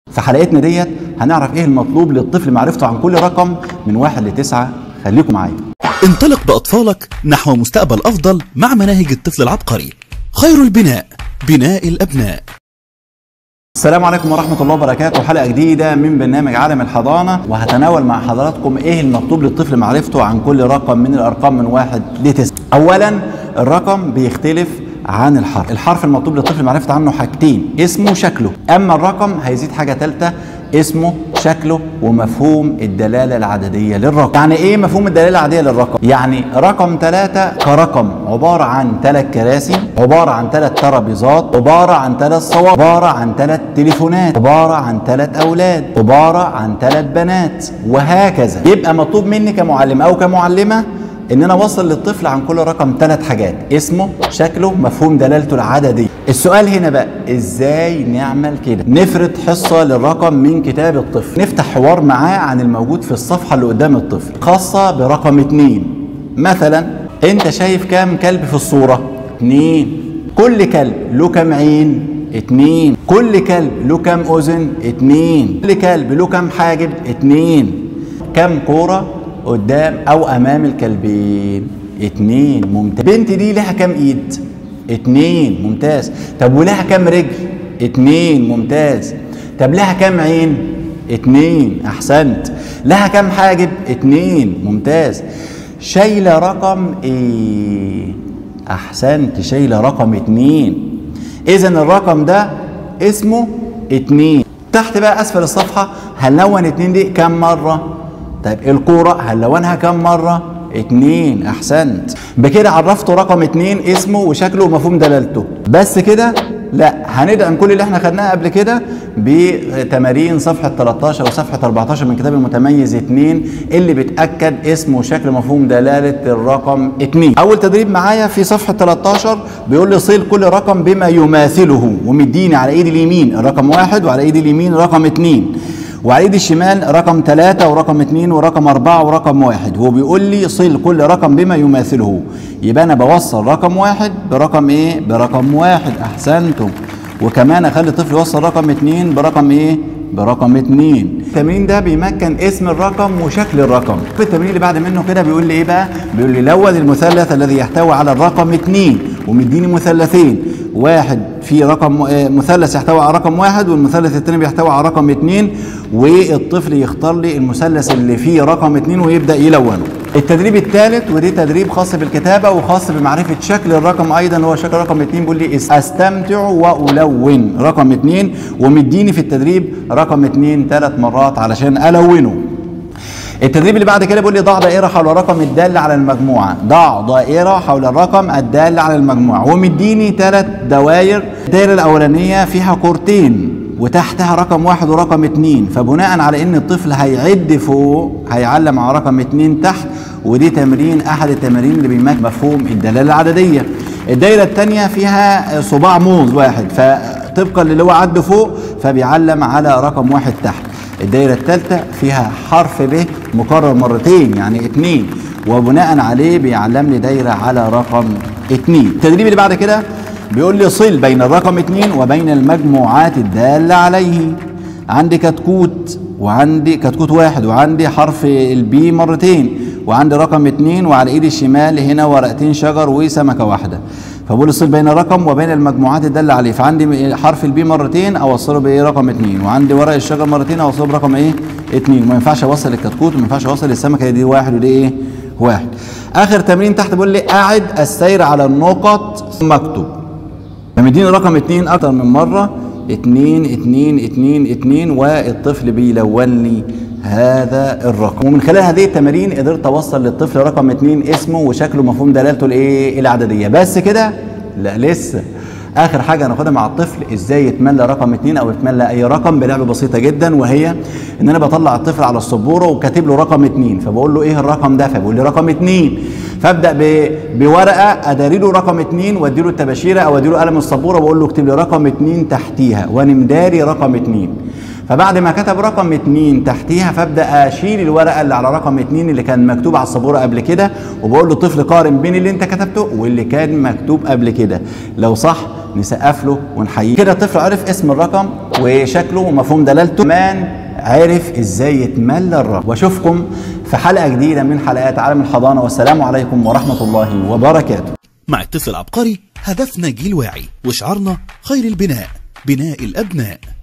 في حلقتنا ديت هنعرف ايه المطلوب للطفل معرفته عن كل رقم من واحد لتسعة خليكم معايا انطلق بأطفالك نحو مستقبل أفضل مع مناهج الطفل العبقري خير البناء بناء الأبناء السلام عليكم ورحمة الله وبركاته حلقة جديدة من برنامج عالم الحضانة وهتناول مع حضراتكم ايه المطلوب للطفل معرفته عن كل رقم من الأرقام من واحد لتسعة أولا الرقم بيختلف عن الحرف الحرف المطلوب للطفل معرفة عنه حاجتين اسمه وشكله أما الرقم هيزيد حاجة ثالثة اسمه شكله ومفهوم الدلالة العددية للرقم يعني ايه مفهوم الدلالة العددية للرقم يعني رقم ثلاثة كرقم عبارة عن ثلاث كراسي عبارة عن ثلاث ترابيزات عبارة عن ثلاث صواب عبارة عن ثلاث تليفونات عبارة عن ثلاث أولاد عبارة عن ثلاث بنات وهكذا يبقى مطلوب مني كمعلم أو كمعلمة ان انا اوصل للطفل عن كل رقم ثلاث حاجات اسمه شكله مفهوم دلالته العدديه السؤال هنا بقى ازاي نعمل كده نفرض حصه للرقم من كتاب الطفل نفتح حوار معاه عن الموجود في الصفحه اللي قدام الطفل خاصه برقم اتنين مثلا انت شايف كام كلب في الصوره اتنين كل كلب له كام عين اتنين كل كلب له كام اذن اتنين كل كلب له كام حاجب اتنين كام كوره قدام او امام الكلبين اتنين ممتاز بنتي دي لها كام ايد اتنين ممتاز طب ولها كام رجل اتنين ممتاز طب لها كام عين اتنين احسنت لها كام حاجب اتنين ممتاز شايله رقم ايه احسنت شايله رقم اتنين اذا الرقم ده اسمه اتنين تحت بقى اسفل الصفحه هنلون اتنين دي كام مره طيب الكورة هنلونها كم مرة؟ اتنين احسنت بكده عرفته رقم اتنين اسمه وشكله ومفهوم دلالته بس كده لا هندعم كل اللي احنا خدناه قبل كده بتمارين صفحة 13 وصفحة 14 من كتاب المتميز 2 اللي بتأكد اسم وشكل مفهوم دلالة الرقم 2 أول تدريب معايا في صفحة 13 بيقول لي صل كل رقم بما يماثله ومديني على ايدي اليمين الرقم واحد وعلى ايدي اليمين رقم 2 وعلى ايدي الشمال رقم ثلاثة ورقم اثنين ورقم أربعة ورقم واحد هو بيقول لي صل كل رقم بما يماثله يبقى أنا بوصل رقم واحد برقم إيه؟ برقم واحد أحسنتم وكمان أخلي الطفل يوصل رقم اثنين برقم إيه؟ برقم اثنين التمرين ده بيمكن اسم الرقم وشكل الرقم في التمرين اللي بعد منه كده بيقول لي ايه بقى بيقول لي لون المثلث الذي يحتوي على الرقم اثنين ومديني مثلثين واحد في رقم مثلث يحتوي على رقم واحد والمثلث الثاني بيحتوي على رقم اثنين والطفل يختار لي المثلث اللي فيه رقم اثنين ويبدا يلونه التدريب الثالث ودي تدريب خاص بالكتابة وخاص بمعرفة شكل الرقم أيضا هو شكل رقم اتنين بيقول لي أستمتع وألون رقم اتنين ومديني في التدريب رقم اتنين ثلاث مرات علشان ألونه التدريب اللي بعد كده بيقول لي ضع دائرة حول الرقم الدال على المجموعة ضع دائرة حول الرقم الدال على المجموعة ومديني ثلاث دوائر الدائرة الأولانية فيها كورتين وتحتها رقم واحد ورقم اتنين فبناء على ان الطفل هيعد فوق هيعلم على رقم اتنين تحت ودي تمرين احد التمارين اللي بيمثل مفهوم الدلاله العدديه الدايره الثانيه فيها صباع موز واحد فطبقا للي هو عد فوق فبيعلم على رقم واحد تحت الدايره الثالثه فيها حرف ب مكرر مرتين يعني اتنين وبناء عليه بيعلم لي دايره على رقم اتنين التدريب اللي بعد كده بيقول لي صل بين الرقم اتنين وبين المجموعات الدالة عليه عندي كتكوت وعندي كتكوت واحد وعندي حرف البي مرتين وعندي رقم اتنين وعلى ايدي الشمال هنا ورقتين شجر وسمكة واحدة فبقول صل بين الرقم وبين المجموعات الدالة عليه فعندي حرف البي مرتين اوصله بايه رقم اتنين وعندي ورق الشجر مرتين اوصله برقم ايه اتنين وما ينفعش اوصل الكتكوت وما ينفعش اوصل السمكة دي واحد ودي ايه واحد اخر تمرين تحت بيقول لي اعد السير على النقط ثم اكتب فمديني رقم اتنين اكتر من مرة اتنين اتنين اتنين اتنين والطفل بيلون لي هذا الرقم ومن خلال هذه التمارين قدرت اوصل للطفل رقم اتنين اسمه وشكله مفهوم دلالته الايه العددية بس كده لا لسه اخر حاجه هناخدها مع الطفل ازاي يتملى رقم اتنين او يتملى اي رقم بلعبه بسيطه جدا وهي ان انا بطلع الطفل على السبوره وكاتب له رقم اتنين فبقول له ايه الرقم ده فبيقول لي رقم اتنين فابدا بورقه اداري له رقم اتنين وادي له التباشيره او ادي له قلم السبوره واقول له اكتب لي رقم اتنين تحتيها وانا مداري رقم اتنين فبعد ما كتب رقم اتنين تحتيها فابدا اشيل الورقه اللي على رقم اتنين اللي كان مكتوب على السبوره قبل كده وبقول له الطفل قارن بين اللي انت كتبته واللي كان مكتوب قبل كده لو صح نسقف له ونحييه كده الطفل عرف اسم الرقم وشكله ومفهوم دلالته كمان عرف ازاي يتملى الرقم واشوفكم في حلقه جديده من حلقات عالم الحضانه والسلام عليكم ورحمه الله وبركاته مع الطفل العبقري هدفنا جيل واعي وشعارنا خير البناء بناء الأبناء